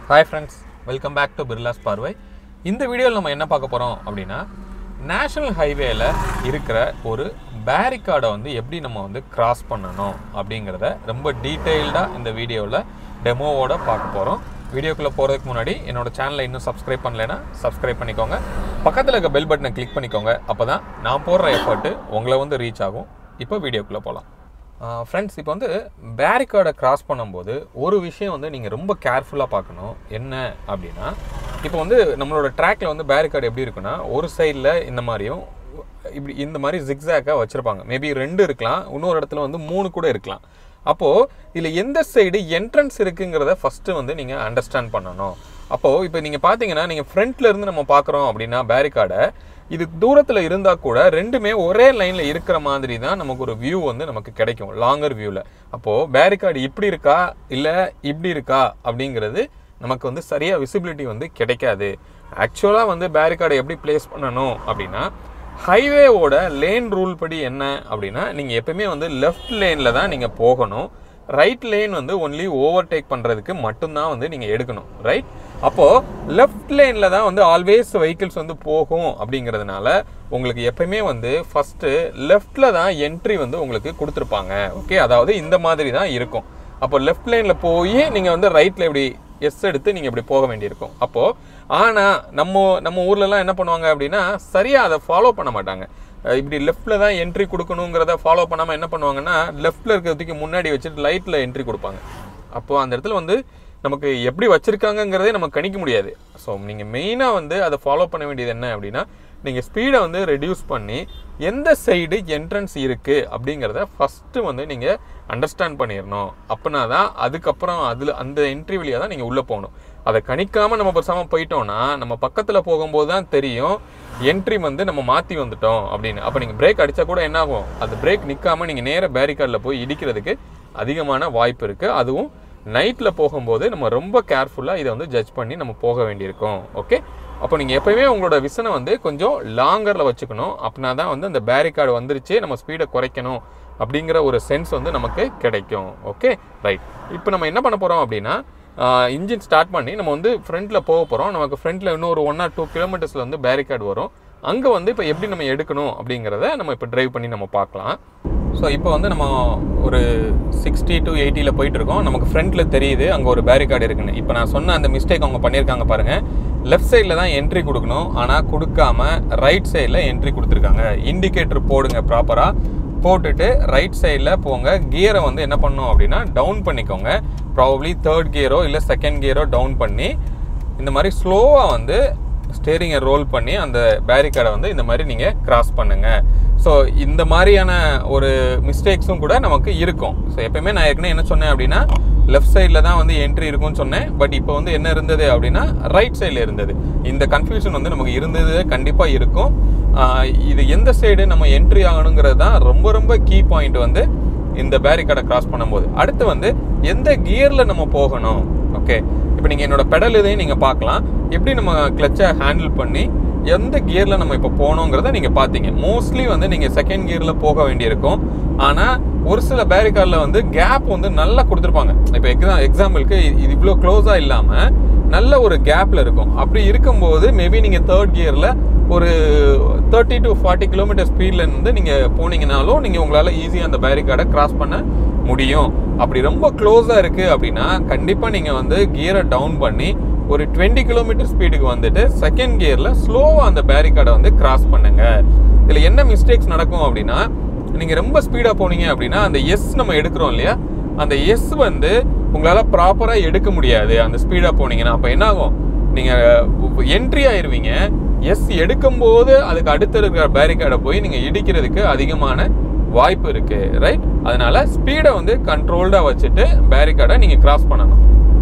hi friends welcome back to Birlas பார்வை இந்த வீடியோவில் நம்ம என்ன பார்க்க போகிறோம் அப்படின்னா நேஷனல் ஹைவேல இருக்கிற ஒரு பேரிகார்டை வந்து எப்படி நம்ம வந்து கிராஸ் பண்ணணும் அப்படிங்கிறத ரொம்ப டீட்டெயில்டாக இந்த வீடியோவில் டெமோவோட பார்க்க போகிறோம் வீடியோக்குள்ளே போகிறதுக்கு முன்னாடி என்னோட சேனலை இன்னும் சப்ஸ்கிரைப் பண்ணலைன்னா சப்ஸ்கிரைப் பண்ணிக்கோங்க பக்கத்தில் இருக்க பெல் பட்டனை கிளிக் பண்ணிக்கோங்க அப்போ தான் நான் போடுற எஃபர்ட்டு உங்களை வந்து ரீச் ஆகும் இப்போ வீடியோக்குள்ளே போகலாம் ஃப்ரெண்ட்ஸ் இப்போ வந்து பேரிகார்டை கிராஸ் பண்ணும்போது ஒரு விஷயம் வந்து நீங்கள் ரொம்ப கேர்ஃபுல்லாக பார்க்கணும் என்ன அப்படின்னா இப்போ வந்து நம்மளோட ட்ராக்ல வந்து பேரிகார்டு எப்படி இருக்குன்னா ஒரு சைடில் இந்த மாதிரியும் இப்படி இந்த மாதிரி ஜிக்ஸாக்காக வச்சுருப்பாங்க மேபி ரெண்டு இருக்கலாம் இன்னொரு இடத்துல வந்து மூணு கூட இருக்கலாம் அப்போது இதில் எந்த சைடு என்ட்ரன்ஸ் இருக்குங்கிறத ஃபஸ்ட்டு வந்து நீங்கள் அண்டர்ஸ்டாண்ட் பண்ணணும் அப்போது இப்போ நீங்கள் பார்த்தீங்கன்னா நீங்கள் ஃப்ரண்ட்ல இருந்து நம்ம பார்க்குறோம் அப்படின்னா பேரிகார்டை இது தூரத்தில் இருந்தால் கூட ரெண்டுமே ஒரே லைனில் இருக்கிற மாதிரி தான் நமக்கு ஒரு வியூ வந்து நமக்கு கிடைக்கும் லாங்கர் வியூவில் அப்போது பேரிகார்டு இப்படி இருக்கா இல்லை இப்படி இருக்கா அப்படிங்கிறது நமக்கு வந்து சரியாக விசிபிலிட்டி வந்து கிடைக்காது ஆக்சுவலாக வந்து பேரிகார்டை எப்படி பிளேஸ் பண்ணணும் அப்படின்னா ஹைவேவோட லேன் ரூல் படி என்ன அப்படின்னா நீங்கள் எப்பவுமே வந்து லெஃப்ட் லேனில் தான் நீங்கள் போகணும் ரைட் லேன் வந்து ஒன்லி ஓவர்டேக் பண்ணுறதுக்கு மட்டும்தான் வந்து நீங்கள் எடுக்கணும் ரைட் அப்போது லெஃப்ட் லேனில் தான் வந்து ஆல்வேஸ் வெஹிக்கிள்ஸ் வந்து போகும் அப்படிங்கிறதுனால உங்களுக்கு எப்பயுமே வந்து ஃபஸ்ட்டு லெஃப்டில் தான் என்ட்ரி வந்து உங்களுக்கு கொடுத்துருப்பாங்க ஓகே அதாவது இந்த மாதிரி தான் இருக்கும் அப்போ லெஃப்ட் லேனில் போய் நீங்கள் வந்து ரைட்டில் இப்படி எஸ் எடுத்து நீங்கள் இப்படி போக வேண்டியிருக்கும் அப்போது ஆனால் நம்ம நம்ம ஊர்லலாம் என்ன பண்ணுவாங்க அப்படின்னா சரியாக அதை ஃபாலோ பண்ண மாட்டாங்க அஹ் இப்படி லெஃப்ட்டில் தான் என்ட்ரி கொடுக்கணுங்கிறத ஃபாலோ பண்ணாமல் என்ன பண்ணுவாங்கன்னா லெஃப்ட்டில் இருக்கிறதுக்கு முன்னாடி வச்சுட்டு லைட்டில் என்ட்ரி கொடுப்பாங்க அப்போது அந்த இடத்துல வந்து நமக்கு எப்படி வச்சுருக்காங்கங்கிறதே நம்ம கணிக்க முடியாது ஸோ நீங்கள் மெயினாக வந்து அதை ஃபாலோ பண்ண வேண்டியது என்ன அப்படின்னா நீங்கள் ஸ்பீடை வந்து ரெடியூஸ் பண்ணி எந்த சைடு என்ட்ரன்ஸ் இருக்குது அப்படிங்கிறத ஃபஸ்ட்டு வந்து நீங்கள் அண்டர்ஸ்டாண்ட் பண்ணிடணும் அப்படின்னா தான் அதுக்கப்புறம் அதில் அந்த என்ட்ரி வழியாக தான் நீங்கள் உள்ளே போகணும் அதை கணிக்காமல் நம்ம பேசாமல் போயிட்டோம்னா நம்ம பக்கத்தில் போகும்போது தான் தெரியும் என்ட்ரி வந்து நம்ம மாற்றி வந்துட்டோம் அப்படின்னு அப்போ நீங்கள் பிரேக் அடித்தா கூட என்ன ஆகும் அது பிரேக் நிற்காம நீங்கள் நேர பேரிகார்டில் போய் இடிக்கிறதுக்கு அதிகமான வாய்ப்பு இருக்குது அதுவும் நைட்டில் போகும்போது நம்ம ரொம்ப கேர்ஃபுல்லாக இதை வந்து ஜட்ஜ் பண்ணி நம்ம போக வேண்டியிருக்கும் ஓகே அப்போ நீங்கள் எப்போயுமே உங்களோட விசனை வந்து கொஞ்சம் லாங்கரில் வச்சுக்கணும் அப்படின்னா தான் வந்து அந்த பேரிகார்டு வந்துருச்சு நம்ம ஸ்பீடை குறைக்கணும் அப்படிங்கிற ஒரு சென்ஸ் வந்து நமக்கு கிடைக்கும் ஓகே ரைட் இப்போ நம்ம என்ன பண்ண போகிறோம் அப்படின்னா இன்ஜின் ஸ்டார்ட் பண்ணி நம்ம வந்து ஃப்ரண்ட்டில் போக போகிறோம் நமக்கு ஃப்ரண்ட்டில் இன்னும் ஒரு ஒன் ஆர் டூ கிலோமீட்டர்ஸில் வந்து பேரிகார்டு வரும் அங்கே வந்து இப்போ எப்படி நம்ம எடுக்கணும் அப்படிங்கிறத நம்ம இப்போ டிரைவ் பண்ணி நம்ம பார்க்கலாம் ஸோ இப்போ வந்து நம்ம ஒரு சிக்ஸ்டி டு எயிட்டியில் போயிட்டு இருக்கோம் நமக்கு ஃப்ரண்ட்டில் தெரியுது அங்கே ஒரு பேரிகார்டு இருக்குன்னு இப்போ நான் சொன்ன அந்த மிஸ்டேக் அவங்க பண்ணியிருக்காங்க பாருங்கள் லெஃப்ட் சைடில் தான் என்ட்ரி கொடுக்கணும் ஆனால் கொடுக்காம ரைட் சைடில் என்ட்ரி கொடுத்துருக்காங்க இண்டிகேட்டர் போடுங்க ப்ராப்பராக போட்டுட்டு ரைட் சைடில் போங்க கியரை வந்து என்ன பண்ணணும் அப்படின்னா டவுன் பண்ணிக்கோங்க ப்ராபப்ளி தேர்ட் கியரோ இல்லை செகண்ட் கியரோ டவுன் பண்ணி இந்த மாதிரி ஸ்லோவாக வந்து ஸ்டேரிங்கை ரோல் பண்ணி அந்த பேரிகார்டை வந்து இந்த மாதிரி நீங்கள் கிராஸ் பண்ணுங்க ஸோ இந்த மாதிரியான ஒரு மிஸ்டேக்ஸும் கூட நமக்கு இருக்கும் ஸோ எப்பயுமே நான் ஏற்கனவே என்ன சொன்னேன் அப்படின்னா லெஃப்ட் சைடில் தான் வந்து என்ட்ரி இருக்கும்னு சொன்னேன் பட் இப்போ வந்து என்ன இருந்தது அப்படின்னா ரைட் சைடில் இருந்தது இந்த கன்ஃபியூஷன் வந்து நமக்கு இருந்தது கண்டிப்பாக இருக்கும் ஆஹ் இது எந்த சைடு நம்ம என்ட்ரி ஆகணுங்கிறது தான் ரொம்ப ரொம்ப கீ பாயிண்ட் வந்து இந்த பேரிகார்டை கிராஸ் பண்ணும்போது அடுத்து வந்து எந்த கியரில் நம்ம போகணும் ஓகே இப்போ நீங்கள் என்னோட பெடல் இதையும் நீங்கள் பார்க்கலாம் எப்படி நம்ம கிளச்சை ஹேண்டில் பண்ணி எந்த கியரில் நம்ம இப்போ போகணுங்கிறத நீங்கள் பார்த்தீங்க மோஸ்ட்லி வந்து நீங்கள் செகண்ட் கியரில் போக வேண்டியிருக்கும் ஆனால் ஒரு சில பேரிகார்டில் வந்து கேப் வந்து நல்லா கொடுத்துருப்பாங்க இப்போ எக்ஸாம் எக்ஸாம்பிளுக்கு இது இவ்வளோ க்ளோஸாக இல்லாமல் நல்ல ஒரு கேப்பில் இருக்கும் அப்படி இருக்கும்போது மேபி நீங்கள் தேர்ட் கியரில் ஒரு தேர்ட்டி டு ஃபார்ட்டி கிலோமீட்டர் ஸ்பீடில் இருந்து நீங்கள் போனீங்கனாலும் நீங்கள் உங்களால் ஈஸியாக அந்த பேரிகார்டை கிராஸ் பண்ண முடியும் அப்படி ரொம்ப க்ளோஸாக இருக்குது அப்படின்னா கண்டிப்பாக நீங்கள் வந்து கியரை டவுன் பண்ணி ஒரு டுவெண்ட்டி கிலோமீட்டர் ஸ்பீடுக்கு வந்துட்டு செகண்ட் கியரில் ஸ்லோவாக அந்த பேரிகார்டை வந்து கிராஸ் பண்ணுங்க இதில் என்ன மிஸ்டேக்ஸ் நடக்கும் அப்படின்னா நீங்கள் ரொம்ப ஸ்பீடாக போனீங்க அப்படின்னா அந்த எஸ் நம்ம எடுக்கிறோம் இல்லையா அந்த எஸ் வந்து உங்களால் ப்ராப்பராக எடுக்க முடியாது அந்த ஸ்பீடாக போனீங்கன்னா அப்போ என்ன ஆகும் நீங்கள் என்ட்ரி ஆயிருவீங்க எஸ் எடுக்கும்போது அதுக்கு அடுத்து இருக்கிற பேரிகார்டை போய் நீங்கள் இடிக்கிறதுக்கு அதிகமான வாய்ப்பு இருக்கு ரைட் அதனால ஸ்பீடை வந்து கண்ட்ரோல்டாக வச்சுட்டு பேரிகார்டை நீங்கள் கிராஸ் பண்ணணும்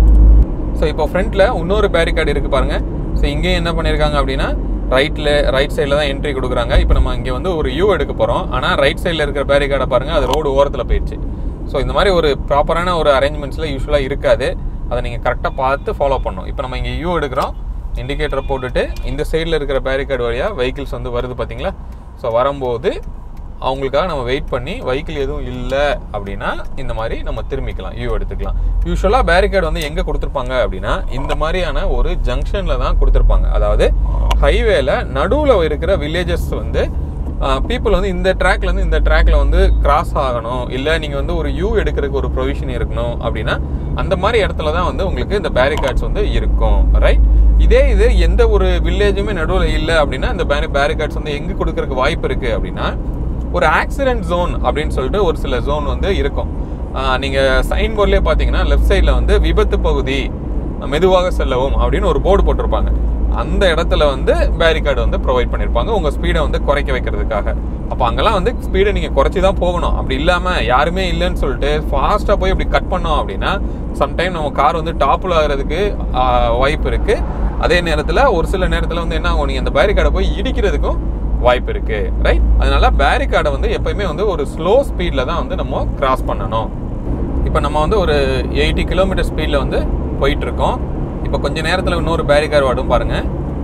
ஸோ இப்போ ஃப்ரண்ட்டில் இன்னொரு பேரிகார்டு இருக்கு பாருங்க ஸோ இங்கேயும் என்ன பண்ணியிருக்காங்க அப்படின்னா ரைட்டில் ரைட் சைடில் தான் என்ட்ரி கொடுக்குறாங்க இப்போ நம்ம இங்கே வந்து ஒரு யூ எடுக்க போகிறோம் ஆனால் ரைட் சைடில் இருக்கிற பேரிகார்டை பாருங்கள் அது ரோடு ஓரத்தில் போயிடுச்சு ஸோ இந்த மாதிரி ஒரு ப்ராப்பரான ஒரு அரேஞ்ச்மெண்ட்ஸில் யூஸ்வலாக இருக்காது அதை நீங்கள் கரெக்டாக பார்த்து ஃபாலோ பண்ணணும் இப்போ நம்ம இங்கே யூ எடுக்கிறோம் இண்டிகேட்டரை போட்டுட்டு இந்த சைடில் இருக்கிற பேரிகார்டு வழியாக வெஹிக்கிள்ஸ் வந்து வருது பார்த்தீங்களா ஸோ வரும்போது அவங்களுக்காக நம்ம வெயிட் பண்ணி வெஹிக்கிள் எதுவும் இல்லை அப்படின்னா இந்த மாதிரி நம்ம திரும்பிக்கலாம் யூ எடுத்துக்கலாம் யூஸ்வலாக பேரிகேட் வந்து எங்கே கொடுத்துருப்பாங்க அப்படின்னா இந்த மாதிரியான ஒரு ஜங்ஷனில் தான் கொடுத்துருப்பாங்க அதாவது ஹைவேல நடுவில் இருக்கிற வில்லேஜஸ் வந்து பீப்புள் வந்து இந்த ட்ராக்ல இருந்து இந்த ட்ராக்ல வந்து கிராஸ் ஆகணும் இல்லை நீங்கள் வந்து ஒரு யூ எடுக்கிறதுக்கு ஒரு ப்ரொவிஷன் இருக்கணும் அப்படின்னா அந்த மாதிரி இடத்துல தான் வந்து உங்களுக்கு இந்த பேரிகார்ட்ஸ் வந்து இருக்கும் ரைட் இதே இது எந்த ஒரு வில்லேஜுமே நடுவில் இல்லை அப்படின்னா இந்த பேரி பேரிகார்ட்ஸ் வந்து எங்கே கொடுக்கறதுக்கு வாய்ப்பு இருக்குது அப்படின்னா ஒரு ஆக்சிடென்ட் ஜோன் அப்படின்னு சொல்லிட்டு ஒரு சில ஜோன் வந்து இருக்கும் ஆஹ் நீங்க சைன் போர்ட்லேயே பார்த்தீங்கன்னா லெஃப்ட் சைடில் வந்து விபத்து பகுதி மெதுவாக செல்லவும் அப்படின்னு ஒரு போர்டு போட்டிருப்பாங்க அந்த இடத்துல வந்து பேரிகார்டு வந்து ப்ரொவைட் பண்ணியிருப்பாங்க உங்கள் ஸ்பீடை வந்து குறைக்க வைக்கிறதுக்காக அப்போ அங்கெல்லாம் வந்து ஸ்பீடை நீங்கள் குறைச்சி தான் போகணும் அப்படி இல்லாமல் யாருமே இல்லைன்னு சொல்லிட்டு ஃபாஸ்ட்டாக போய் இப்படி கட் பண்ணோம் அப்படின்னா சம்டைம் நம்ம கார் வந்து டாப்பில் ஆகிறதுக்கு வாய்ப்பு இருக்குது அதே நேரத்தில் ஒரு சில நேரத்தில் வந்து என்ன ஆகும் நீங்கள் அந்த பேரிகார்டை போய் இடிக்கிறதுக்கும் வாய்ப்பு இருக்கு ரைட் அதனால பேரிகார்டை வந்து எப்பயுமே வந்து ஒரு ஸ்லோ ஸ்பீடில் தான் வந்து நம்ம கிராஸ் பண்ணணும் இப்போ நம்ம வந்து ஒரு எயிட்டி கிலோமீட்டர் ஸ்பீடில் வந்து போயிட்டு இருக்கோம் இப்போ கொஞ்ச நேரத்தில் இன்னொரு பேரிகார் வரும் பாருங்க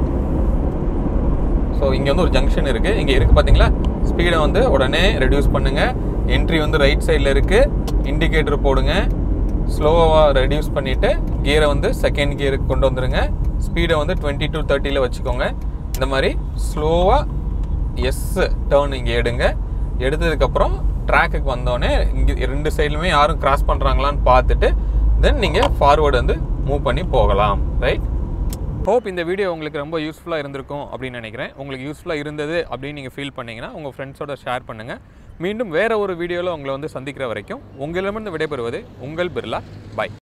ஸோ இங்கே வந்து ஒரு ஜங்ஷன் இருக்கு இங்கே இருக்கு பார்த்தீங்களா ஸ்பீடை வந்து உடனே ரெடியூஸ் பண்ணுங்க என்ட்ரி வந்து ரைட் சைடில் இருக்கு இண்டிகேட்டர் போடுங்க ஸ்லோவாக ரெடியூஸ் பண்ணிட்டு கியரை வந்து செகண்ட் கியருக்கு கொண்டு வந்துருங்க ஸ்பீடை வந்து டுவெண்ட்டி டு தேர்ட்டியில் வச்சுக்கோங்க இந்த மாதிரி ஸ்லோவாக எஸ் டேர்ன் இங்கே எடுங்க எடுத்ததுக்கப்புறம் ட்ராக்குக்கு வந்தோடனே இங்கே ரெண்டு சைட்லையுமே யாரும் கிராஸ் பண்ணுறாங்களான்னு பார்த்துட்டு தென் நீங்கள் ஃபார்வர்டு வந்து மூவ் பண்ணி போகலாம் ரைட் ஹோப் இந்த வீடியோ உங்களுக்கு ரொம்ப யூஸ்ஃபுல்லாக இருந்திருக்கும் அப்படின்னு நினைக்கிறேன் உங்களுக்கு யூஸ்ஃபுல்லாக இருந்தது அப்படின்னு நீங்கள் ஃபீல் பண்ணீங்கன்னா உங்கள் ஃப்ரெண்ட்ஸோட ஷேர் பண்ணுங்கள் மீண்டும் வேற ஒரு வீடியோவில் உங்களை வந்து சந்திக்கிற வரைக்கும் உங்களிடமிருந்து விடைபெறுவது உங்கள் பிர்லா பை